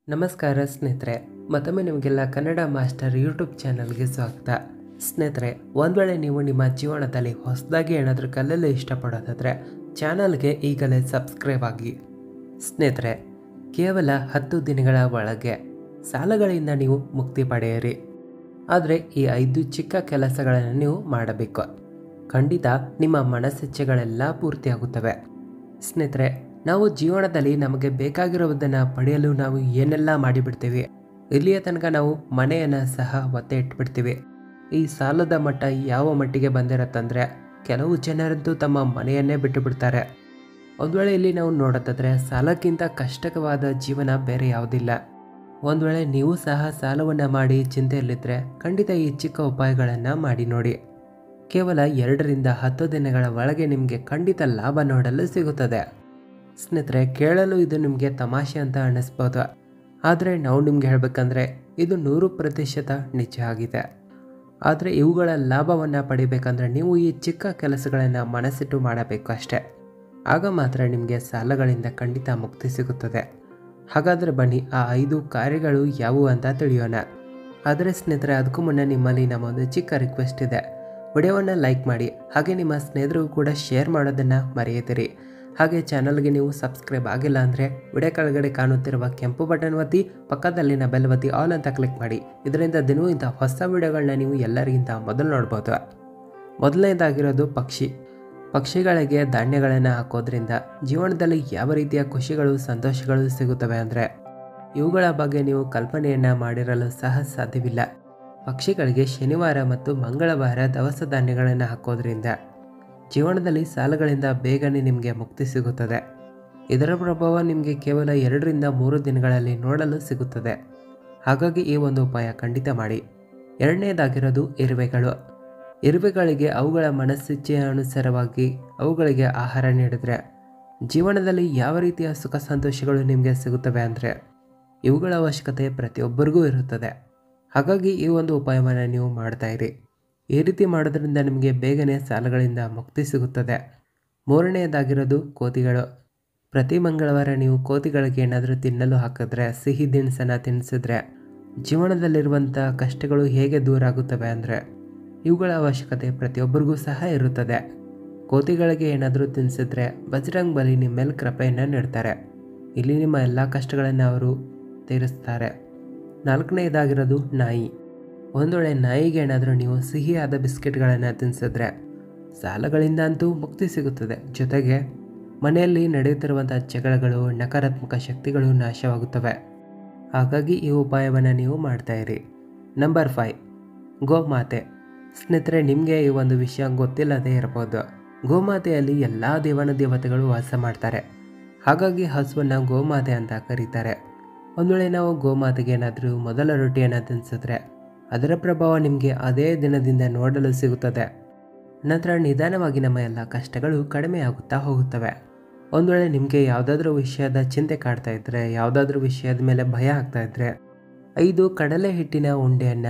ನಮಸ್ಕಾರ ಸ್ನೇಹಿತರೆ ಮತ್ತೊಮ್ಮೆ ನಿಮಗೆಲ್ಲ ಕನ್ನಡ ಮಾಸ್ಟರ್ ಯೂಟ್ಯೂಬ್ ಚಾನಲ್ಗೆ ಸ್ವಾಗತ ಸ್ನೇಹಿತರೆ ಒಂದು ವೇಳೆ ನೀವು ನಿಮ್ಮ ಜೀವನದಲ್ಲಿ ಹೊಸದಾಗಿ ಏನಾದರೂ ಕಲಿಯಲು ಇಷ್ಟಪಡೋದಾದರೆ ಚಾನಲ್ಗೆ ಈಗಲೇ ಸಬ್ಸ್ಕ್ರೈಬ್ ಆಗಿ ಸ್ನೇಹಿತರೆ ಕೇವಲ ಹತ್ತು ದಿನಗಳ ಒಳಗೆ ಸಾಲಗಳಿಂದ ನೀವು ಮುಕ್ತಿ ಪಡೆಯಿರಿ ಆದರೆ ಈ ಐದು ಚಿಕ್ಕ ಕೆಲಸಗಳನ್ನು ನೀವು ಮಾಡಬೇಕು ಖಂಡಿತ ನಿಮ್ಮ ಮನಸ್ಸಿಚ್ಛೆಗಳೆಲ್ಲ ಪೂರ್ತಿಯಾಗುತ್ತವೆ ಸ್ನೇಹಿತರೆ ನಾವು ಜೀವನದಲ್ಲಿ ನಮಗೆ ಬೇಕಾಗಿರುವುದನ್ನು ಪಡೆಯಲು ನಾವು ಏನೆಲ್ಲ ಮಾಡಿಬಿಡ್ತೀವಿ ಇಲ್ಲಿಯ ತನಕ ನಾವು ಮನೆಯನ್ನು ಸಹ ಒತ್ತೆ ಇಟ್ಬಿಡ್ತೀವಿ ಈ ಸಾಲದ ಮಟ್ಟ ಯಾವ ಮಟ್ಟಿಗೆ ಬಂದಿರತ್ತಂದರೆ ಕೆಲವು ಜನರಂತೂ ತಮ್ಮ ಮನೆಯನ್ನೇ ಬಿಟ್ಟು ಬಿಡ್ತಾರೆ ಒಂದು ವೇಳೆ ಇಲ್ಲಿ ನಾವು ನೋಡೋದಾದ್ರೆ ಸಾಲಕ್ಕಿಂತ ಕಷ್ಟಕವಾದ ಜೀವನ ಬೇರೆ ಯಾವುದಿಲ್ಲ ಒಂದು ವೇಳೆ ನೀವು ಸಹ ಸಾಲವನ್ನು ಮಾಡಿ ಚಿಂತೆಯಲ್ಲಿದ್ದರೆ ಖಂಡಿತ ಈ ಚಿಕ್ಕ ಉಪಾಯಗಳನ್ನು ಮಾಡಿ ನೋಡಿ ಕೇವಲ ಎರಡರಿಂದ ಹತ್ತು ದಿನಗಳ ಒಳಗೆ ನಿಮಗೆ ಖಂಡಿತ ಲಾಭ ನೋಡಲು ಸಿಗುತ್ತದೆ ಸ್ನೇಹಿತರೆ ಕೇಳಲು ಇದು ನಿಮಗೆ ತಮಾಷೆ ಅಂತ ಅನ್ನಿಸ್ಬೋದು ಆದರೆ ನಾವು ನಿಮ್ಗೆ ಹೇಳಬೇಕಂದ್ರೆ ಇದು ನೂರು ಪ್ರತಿಶತ ನಿಜ ಆಗಿದೆ ಆದರೆ ಇವುಗಳ ಲಾಭವನ್ನು ಪಡಿಬೇಕಂದ್ರೆ ನೀವು ಈ ಚಿಕ್ಕ ಕೆಲಸಗಳನ್ನು ಮನಸ್ಸಿಟ್ಟು ಮಾಡಬೇಕು ಅಷ್ಟೇ ಆಗ ಮಾತ್ರ ನಿಮಗೆ ಸಾಲಗಳಿಂದ ಖಂಡಿತ ಮುಕ್ತಿ ಸಿಗುತ್ತದೆ ಹಾಗಾದರೆ ಬನ್ನಿ ಆ ಐದು ಕಾರ್ಯಗಳು ಯಾವುವು ಅಂತ ತಿಳಿಯೋಣ ಆದರೆ ಸ್ನೇಹಿತರೆ ಅದಕ್ಕೂ ಮುನ್ನ ನಿಮ್ಮಲ್ಲಿ ನಮ್ಮೊಂದು ಚಿಕ್ಕ ರಿಕ್ವೆಸ್ಟ್ ಇದೆ ವಿಡಿಯೋವನ್ನು ಲೈಕ್ ಮಾಡಿ ಹಾಗೆ ನಿಮ್ಮ ಸ್ನೇಹಿತರಿಗೂ ಕೂಡ ಶೇರ್ ಮಾಡೋದನ್ನು ಮರೆಯದಿರಿ ಹಾಗೆ ಚಾನಲ್ಗೆ ನೀವು ಸಬ್ಸ್ಕ್ರೈಬ್ ಆಗಿಲ್ಲ ಅಂದರೆ ವಿಡಿಯೋ ಕೆಳಗಡೆ ಕಾಣುತ್ತಿರುವ ಕೆಂಪು ಬಟನ್ ಒತ್ತಿ ಪಕ್ಕದಲ್ಲಿನ ಬೆಲ್ ಒತ್ತಿ ಆಲ್ ಅಂತ ಕ್ಲಿಕ್ ಮಾಡಿ ಇದರಿಂದ ದಿನವೂ ಇಂಥ ಹೊಸ ವಿಡಿಯೋಗಳನ್ನ ನೀವು ಎಲ್ಲರಿಗಿಂತ ಮೊದಲು ನೋಡ್ಬೋದು ಮೊದಲನೇದಾಗಿರೋದು ಪಕ್ಷಿ ಪಕ್ಷಿಗಳಿಗೆ ಧಾನ್ಯಗಳನ್ನು ಹಾಕೋದ್ರಿಂದ ಜೀವನದಲ್ಲಿ ಯಾವ ರೀತಿಯ ಖುಷಿಗಳು ಸಂತೋಷಗಳು ಸಿಗುತ್ತವೆ ಅಂದರೆ ಇವುಗಳ ಬಗ್ಗೆ ನೀವು ಕಲ್ಪನೆಯನ್ನು ಮಾಡಿರಲು ಸಹ ಸಾಧ್ಯವಿಲ್ಲ ಪಕ್ಷಿಗಳಿಗೆ ಶನಿವಾರ ಮತ್ತು ಮಂಗಳವಾರ ದವಸ ಧಾನ್ಯಗಳನ್ನು ಹಾಕೋದ್ರಿಂದ ಜೀವನದಲ್ಲಿ ಸಾಲಗಳಿಂದ ಬೇಗನೆ ನಿಮಗೆ ಮುಕ್ತಿ ಸಿಗುತ್ತದೆ ಇದರ ಪ್ರಭಾವ ನಿಮಗೆ ಕೇವಲ ಎರಡರಿಂದ ಮೂರು ದಿನಗಳಲ್ಲಿ ನೋಡಲು ಸಿಗುತ್ತದೆ ಹಾಗಾಗಿ ಈ ಒಂದು ಉಪಾಯ ಖಂಡಿತ ಮಾಡಿ ಎರಡನೇದಾಗಿರೋದು ಇರುವೆಗಳು ಇರುವೆಗಳಿಗೆ ಅವುಗಳ ಮನಸ್ಸಿಚ್ಛೆಯ ಅನುಸಾರವಾಗಿ ಅವುಗಳಿಗೆ ಆಹಾರ ನೀಡಿದರೆ ಜೀವನದಲ್ಲಿ ಯಾವ ರೀತಿಯ ಸುಖ ಸಂತೋಷಗಳು ನಿಮಗೆ ಸಿಗುತ್ತವೆ ಅಂದರೆ ಇವುಗಳ ಅವಶ್ಯಕತೆ ಪ್ರತಿಯೊಬ್ಬರಿಗೂ ಇರುತ್ತದೆ ಹಾಗಾಗಿ ಈ ಒಂದು ಉಪಾಯವನ್ನು ನೀವು ಮಾಡ್ತಾ ಇರಿ ಈ ರೀತಿ ಮಾಡೋದ್ರಿಂದ ನಿಮಗೆ ಬೇಗನೆ ಸಾಲಗಳಿಂದ ಮುಕ್ತಿ ಸಿಗುತ್ತದೆ ಮೂರನೆಯದಾಗಿರೋದು ಕೋತಿಗಳು ಪ್ರತಿ ಮಂಗಳವಾರ ನೀವು ಕೋತಿಗಳಿಗೆ ಏನಾದರೂ ತಿನ್ನಲು ಹಾಕಿದ್ರೆ ಸಿಹಿ ದಿನಸನ್ನು ತಿನ್ನಿಸಿದ್ರೆ ಜೀವನದಲ್ಲಿರುವಂಥ ಕಷ್ಟಗಳು ಹೇಗೆ ದೂರ ಆಗುತ್ತವೆ ಅಂದರೆ ಇವುಗಳ ಅವಶ್ಯಕತೆ ಪ್ರತಿಯೊಬ್ಬರಿಗೂ ಸಹ ಇರುತ್ತದೆ ಕೋತಿಗಳಿಗೆ ಏನಾದರೂ ತಿನ್ನಿಸಿದ್ರೆ ಬಜರಂಗ್ ಬಲಿ ನಿಮ್ಮ ಮೇಲೆ ಕೃಪೆಯನ್ನು ನೀಡ್ತಾರೆ ಇಲ್ಲಿ ನಿಮ್ಮ ಎಲ್ಲ ಕಷ್ಟಗಳನ್ನು ಅವರು ತೀರಿಸ್ತಾರೆ ನಾಲ್ಕನೇದಾಗಿರೋದು ನಾಯಿ ಒಂದು ವೇಳೆ ನಾಯಿಗೆ ಏನಾದರೂ ನೀವು ಸಿಹಿಯಾದ ಬಿಸ್ಕೆಟ್ಗಳನ್ನು ತಿನ್ನಿಸಿದ್ರೆ ಸಾಲಗಳಿಂದ ಅಂತೂ ಮುಕ್ತಿ ಸಿಗುತ್ತದೆ ಜೊತೆಗೆ ಮನೆಯಲ್ಲಿ ನಡೆಯುತ್ತಿರುವಂಥ ಜಗಳಗಳು ನಕಾರಾತ್ಮಕ ಶಕ್ತಿಗಳು ನಾಶವಾಗುತ್ತವೆ ಹಾಗಾಗಿ ಈ ಉಪಾಯವನ್ನು ನೀವು ಮಾಡ್ತಾ ಇರಿ ನಂಬರ್ ಫೈವ್ ಗೋಮಾತೆ ಸ್ನೇಹಿತರೆ ನಿಮಗೆ ಈ ಒಂದು ವಿಷಯ ಗೊತ್ತಿಲ್ಲದೆ ಇರಬಹುದು ಗೋಮಾತೆಯಲ್ಲಿ ಎಲ್ಲ ದೇವನ ದೇವತೆಗಳು ವಾಸ ಮಾಡ್ತಾರೆ ಹಾಗಾಗಿ ಹಸುವನ್ನು ಗೋಮಾತೆ ಅಂತ ಕರೀತಾರೆ ಒಂದು ವೇಳೆ ನಾವು ಗೋಮಾತೆಗೆ ಏನಾದರೂ ಮೊದಲ ರೊಟ್ಟಿಯನ್ನು ತಿನ್ನಿಸಿದ್ರೆ ಅದರ ಪ್ರಭಾವ ನಿಮಗೆ ಅದೇ ದಿನದಿಂದ ನೋಡಲು ಸಿಗುತ್ತದೆ ನಂತರ ನಿಧಾನವಾಗಿ ನಮ್ಮ ಎಲ್ಲ ಕಷ್ಟಗಳು ಕಡಿಮೆ ಆಗುತ್ತಾ ಹೋಗುತ್ತವೆ ಒಂದು ವೇಳೆ ನಿಮಗೆ ಯಾವುದಾದ್ರೂ ವಿಷಯದ ಚಿಂತೆ ಕಾಡ್ತಾ ಇದ್ದರೆ ಯಾವುದಾದ್ರೂ ವಿಷಯದ ಮೇಲೆ ಭಯ ಆಗ್ತಾ ಇದ್ದರೆ ಐದು ಕಡಲೆ ಹಿಟ್ಟಿನ ಉಂಡೆಯನ್ನು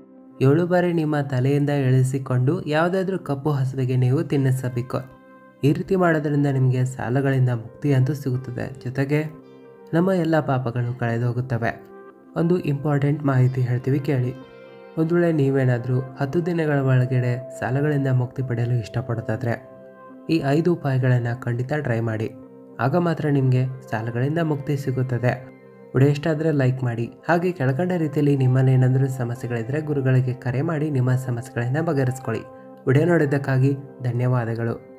ಏಳು ಬಾರಿ ನಿಮ್ಮ ತಲೆಯಿಂದ ಇಳಿಸಿಕೊಂಡು ಯಾವುದಾದ್ರೂ ಕಪ್ಪು ಹಸುವಿಗೆ ನೀವು ತಿನ್ನಿಸಬೇಕು ಈ ರೀತಿ ಮಾಡೋದ್ರಿಂದ ನಿಮಗೆ ಸಾಲಗಳಿಂದ ಮುಕ್ತಿ ಅಂತೂ ಸಿಗುತ್ತದೆ ಜೊತೆಗೆ ನಮ್ಮ ಎಲ್ಲ ಪಾಪಗಳು ಕಳೆದು ಹೋಗುತ್ತವೆ ಒಂದು ಇಂಪಾರ್ಟೆಂಟ್ ಮಾಹಿತಿ ಹೇಳ್ತೀವಿ ಕೇಳಿ ಒಂದು ವೇಳೆ ನೀವೇನಾದರೂ ಹತ್ತು ದಿನಗಳ ಒಳಗಡೆ ಸಾಲಗಳಿಂದ ಮುಕ್ತಿ ಪಡೆಯಲು ಇಷ್ಟಪಡೋದಾದರೆ ಈ ಐದು ಉಪಾಯಗಳನ್ನು ಖಂಡಿತ ಟ್ರೈ ಮಾಡಿ ಆಗ ಮಾತ್ರ ನಿಮಗೆ ಸಾಲಗಳಿಂದ ಮುಕ್ತಿ ಸಿಗುತ್ತದೆ ವಿಡಿಯೋ ಇಷ್ಟ ಆದರೆ ಲೈಕ್ ಮಾಡಿ ಹಾಗೆ ಕೆಳಕಂಡ ರೀತಿಯಲ್ಲಿ ನಿಮ್ಮಲ್ಲಿ ಏನಾದರೂ ಸಮಸ್ಯೆಗಳಿದ್ದರೆ ಗುರುಗಳಿಗೆ ಕರೆ ಮಾಡಿ ನಿಮ್ಮ ಸಮಸ್ಯೆಗಳನ್ನು ಬಗೆಹರಿಸ್ಕೊಳ್ಳಿ ವಿಡಿಯೋ ನೋಡಿದ್ದಕ್ಕಾಗಿ ಧನ್ಯವಾದಗಳು